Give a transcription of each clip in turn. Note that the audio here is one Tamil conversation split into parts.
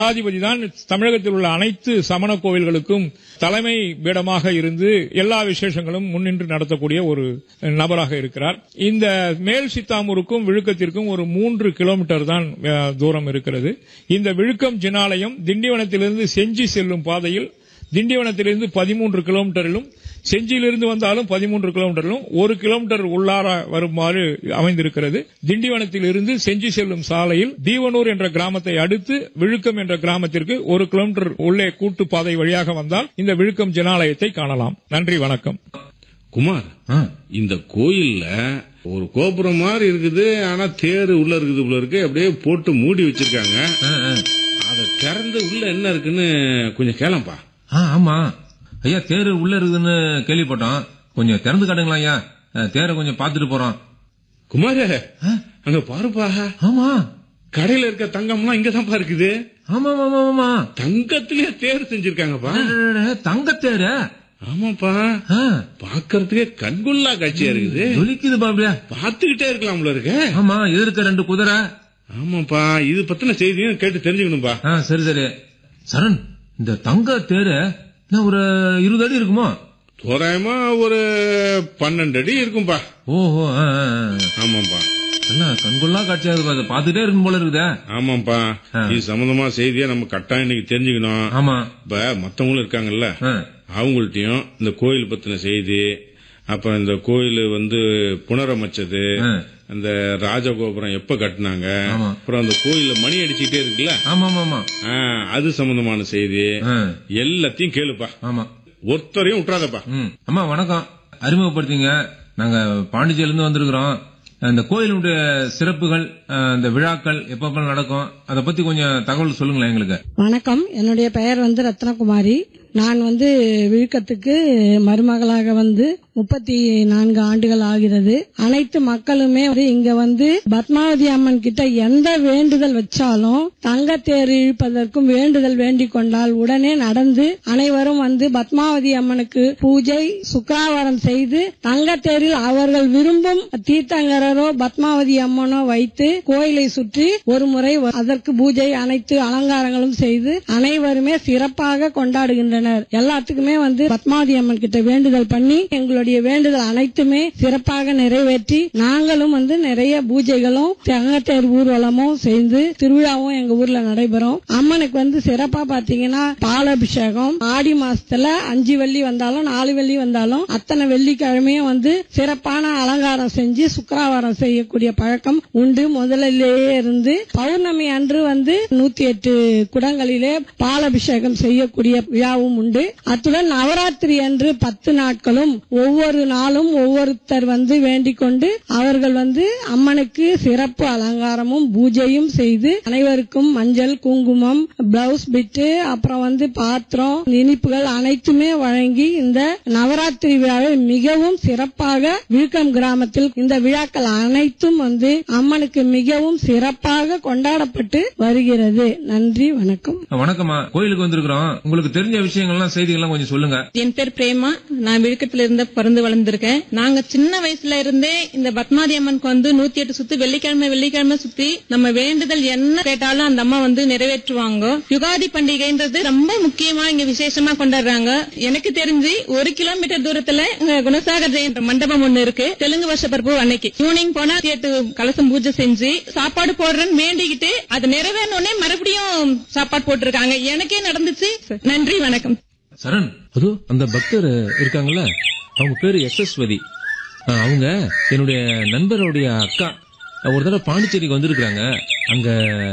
மடாதிபதி தான் தமிழகத்தில் உள்ள அனைத்து சமண கோவில்களுக்கும் தலைமை பீடமாக இருந்து எல்லா விசேஷங்களும் முன்னின்று நடத்தக்கூடிய ஒரு நபராக இருக்கிறார் இந்த மேல் சித்தாமூருக்கும் விழுக்கத்திற்கும் ஒரு மூன்று கிலோமீட்டர் தான் அஹ், தூரம் இருக்கிறது இந்த விழுக்கம் ஜினாலயம் திண்டிவனத்திலிருந்து செஞ்சி செல்லும் பாதையில் திண்டிவனத்திலிருந்து பதிமூன்று கிலோமீட்டரிலும் செஞ்சியிலிருந்து வந்தாலும் பதிமூன்று கிலோமீட்டரிலும் ஒரு கிலோமீட்டர் உள்ளார வருமாறு அமைந்திருக்கிறது திண்டிவனத்திலிருந்து செஞ்சி செல்லும் சாலையில் தீவனூர் என்ற கிராமத்தை அடுத்து விழுக்கம் என்ற கிராமத்திற்கு ஒரு கிலோமீட்டர் உள்ளே கூட்டு பாதை வழியாக வந்தால் இந்த விழுக்கம் ஜனாலயத்தை காணலாம் நன்றி வணக்கம் குமார் ஆ, இந்த கோயில்ல ஒரு கோபுரம் மாதிரி இருக்குது ஆனா தேர் உள்ள இருக்குது உள்ள இருக்கு அப்படியே போட்டு மூடி வச்சிருக்காங்க ஆ, ஆ. அதை திறந்து உள்ள என்ன இருக்குன்னு கொஞ்சம் கேளம்பா ஆ, ஆமா ஐயா தேரு உள்ள இருக்குதுன்னு கேள்விப்பட்டோம் கொஞ்சம் திறந்து காட்டுங்களா ஐயா ஆ, தேரை கொஞ்சம் பாத்துட்டு போறோம் குமார ஆ, அங்க பாருப்பா ஆமா கடையில இருக்க தங்கம்லாம் இங்கதான்ப்பா இருக்குது ஆமா ஆமா ஆமா தங்கத்திலேயே தேர் செஞ்சிருக்காங்கப்பா தங்க தேரு ஆமாப்பா ஆ, பாக்குறதுக்கே கண்கொள்ளா காட்சியா இருக்குது ஜொலிக்குது பாபுயா பாத்துக்கிட்டே இருக்கலாம்ல இருக்க ஆமா இது இருக்க ரெண்டு குதிரை ஆமாப்பா இது பத்தின செய்தியும் கேட்டு தெரிஞ்சுக்கணும்பா ஆ, சரி சரி சரண் இந்த தங்க தேரு என்ன ஒரு இருபது அடி இருக்குமோ தோராயமா ஒரு பன்னெண்டு அடி இருக்கும்பா ஓஹோ ஆ, ஆ, ஆ. ஆமாப்பா எல்லாம் கண்கொள்ளா காட்சியா இருக்கு அதை பாத்துட்டே இருக்கும் போல இருக்குதே ஆமாப்பா ஆ. இது சம்பந்தமா செய்தியா நம்ம கட்டாயம் இன்னைக்கு தெரிஞ்சுக்கணும் ஆமா இப்ப மத்தவங்களும் இருக்காங்கல்ல ஆ, அவங்கள்ட்டயும் இந்த கோயில் பத்தின செய்தி அப்புறம் இந்த கோயில் வந்து புனரமைச்சது ஆ. அந்த ராஜகோபுரம் எப்ப கட்டினாங்க ஆமா. அப்புறம் அந்த கோயில்ல மணி அடிச்சுட்டே இருக்குல்ல ஆமா ஆமா ஆமா ஆ, அது சம்பந்தமான செய்தி ஆ, எல்லாத்தையும் கேளுப்பா ஆமா ஒருத்தரையும் விட்டுறாதப்பா ம் அம்மா வணக்கம் அறிமுகப்படுத்திங்க நாங்க பாண்டிச்சேரியில இருந்து வந்திருக்கிறோம் இந்த கோயிலுடைய சிறப்புகள் அஹ், இந்த விழாக்கள் எப்பப்ப நடக்கும் அதை பத்தி கொஞ்சம் தகவல் சொல்லுங்களேன் எங்களுக்கு வணக்கம் என்னுடைய பெயர் வந்து ரத்னகுமாரி நான் வந்து விழுக்கத்துக்கு மருமகளாக வந்து முப்பத்தி நான்கு ஆண்டுகள் ஆகிறது அனைத்து மக்களுமே வந்து இங்க வந்து பத்மாவதி அம்மன் கிட்ட எந்த வேண்டுதல் வச்சாலும் தங்கத்தேர் இழுப்பதற்கும் வேண்டுதல் வேண்டிக் கொண்டால் உடனே நடந்து அனைவரும் வந்து பத்மாவதி அம்மனுக்கு பூஜை சுக்காவரம் செய்து தங்கத்தேரில் அவர்கள் விரும்பும் தீர்த்தங்கரரோ பத்மாவதி அம்மனோ வைத்து கோயிலை சுற்றி ஒரு முறை வ- அதற்கு பூஜை அனைத்து அலங்காரங்களும் செய்து அனைவருமே சிறப்பாக கொண்டாடுகின்றனர் எல்லாத்துக்குமே வந்து பத்மாவதி அம்மன் கிட்ட வேண்டுதல் பண்ணி எங்களுடைய வேண்டுதல் அனைத்துமே சிறப்பாக நிறைவேற்றி நாங்களும் வந்து நிறைய பூஜைகளும் தங்கத்தேர் ஊர்வலமும் செய்து திருவிழாவும் எங்க ஊர்ல நடைபெறும் அம்மனுக்கு வந்து சிறப்பா பாத்தீங்கன்னா பாலாபிஷேகம் ஆடி மாசத்துல அஞ்சு வெள்ளி வந்தாலும் நாலு வெள்ளி வந்தாலும் அத்தனை வெள்ளிக்கிழமையும் வந்து சிறப்பான அலங்காரம் செஞ்சு சுக்கராவாரம் செய்யக்கூடிய பழக்கம் உண்டு முதலிலேயே இருந்து பௌர்ணமி அன்று வந்து நூத்தி எட்டு குடங்களிலே பாலாபிஷேகம் செய்யக்கூடிய விழாவும் உண்டு அத்துடன் நவராத்திரி அன்று பத்து நாட்களும் ஒவ்வொரு நாளும் ஒவ்வொருத்தர் வந்து வேண்டிக் கொண்டு அவர்கள் வந்து அம்மனுக்கு சிறப்பு அலங்காரமும் பூஜையும் செய்து அனைவருக்கும் மஞ்சள் குங்குமம் பிளவுஸ் பிட்டு அப்புறம் வந்து பாத்திரம் இனிப்புகள் அனைத்துமே வழங்கி இந்த நவராத்திரி விழாவை மிகவும் சிறப்பாக விழுக்கம் கிராமத்தில் இந்த விழாக்கள் அனைத்தும் வந்து அம்மனுக்கு மிகவும் சிறப்பாக கொண்டாடப்பட்டு வருகிறது நன்றி வணக்கம் வணக்கம்மா கோயிலுக்கு வந்திருக்கிறோம் உங்களுக்கு தெரிஞ்ச விஷயங்கள்லாம் செய்திகள்லாம் கொஞ்சம் சொல்லுங்க என் பேர் பிரேமா நான் விழுக்கத்துல இருந்து பிறந்து வளர்ந்திருக்கேன் நாங்க சின்ன வயசுல இருந்தே இந்த பத்மாதி அம்மனுக்கு வந்து நூத்தி எட்டு சுத்து வெள்ளிக்கிழமை வெள்ளிக்கிழமை சுத்தி நம்ம வேண்டுதல் என்ன கேட்டாலும் அந்த அம்மா வந்து நிறைவேற்றுவாங்க யுகாதி பண்டிகைன்றது ரொம்ப முக்கியமா இங்க விசேஷமா கொண்டாடுறாங்க எனக்கு தெரிஞ்சு ஒரு கிலோமீட்டர் தூரத்துல இங்க குணசாகர் ஜெயந்தி மண்டபம் ஒண்ணு இருக்கு தெலுங்கு வருஷ பிறப்பு அன்னைக்கு ஈவினிங் போனா எட்டு கலசம் பூஜை செஞ்சு சாப்பாடு போடுறேன்னு வேண்டிக்கிட்டு அது நிறைவேறணுன்னே மறுபடியும் சாப்பாடு போட்டிருக்காங்க எனக்கே நடந்துச்சு நன்றி வணக்கம் சரண் அதோ அந்த பக்தர் இருக்காங்கல்ல அவங்க பேரு யசஸ்வதி ஆ, அவங்க என்னுடைய நண்பருடைய அக்கா ஒரு தடவை பாண்டிச்சேரிக்கு வந்திருக்காங்க அங்க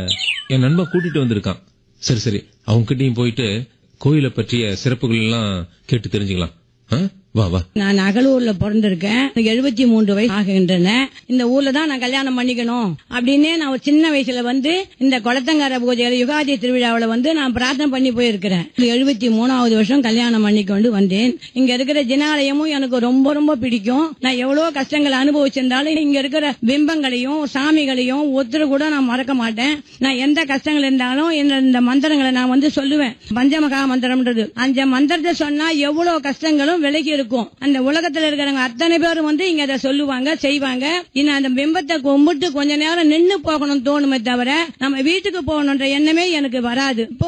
என் நண்பன் கூட்டிட்டு வந்திருக்கான் சரி சரி அவங்க கிட்டயும் போயிட்டு கோயிலை பற்றிய சிறப்புகள் எல்லாம் கேட்டு தெரிஞ்சுக்கலாம் ஆ? வா வா நான் அகலூர்ல பிறந்திருக்கேன் எனக்கு எழுபத்தி மூன்று வயசு ஆகின்றன இந்த ஊர்ல தான் நான் கல்யாணம் பண்ணிக்கணும் அப்படின்னு நான் ஒரு சின்ன வயசுல வந்து இந்த குளத்தங்கர பூஜையில யுகாதி திருவிழாவில் வந்து நான் பிரார்த்தனை பண்ணி போயிருக்கிறேன் எழுபத்தி மூணாவது வருஷம் கல்யாணம் பண்ணி கொண்டு வந்தேன் இங்க இருக்கிற ஜினாலயமும் எனக்கு ரொம்ப ரொம்ப பிடிக்கும் நான் எவ்வளவு கஷ்டங்களை அனுபவிச்சிருந்தாலும் இங்க இருக்கிற பிம்பங்களையும் சாமிகளையும் ஒருத்தர் கூட நான் மறக்க மாட்டேன் நான் எந்த கஷ்டங்கள் இருந்தாலும் இந்த- இந்த மந்திரங்களை நான் வந்து சொல்லுவேன் பஞ்சமகா மந்திரம்ன்றது அந்த மந்திரத்தை சொன்னா எவ்வளவு கஷ்டங்களும் விலகி இருக்கும் அந்த உலகத்துல இருக்கிறவங்க அத்தனை பேரும் வந்து இங்க அதை சொல்லுவாங்க செய்வாங்க இன்னும் அந்த பிம்பத்தை கும்பிட்டு கொஞ்ச நேரம் நின்னு போகணும் தோணுமே தவிர நம்ம வீட்டுக்கு போகணுன்ற எண்ணமே எனக்கு வராது இப்போ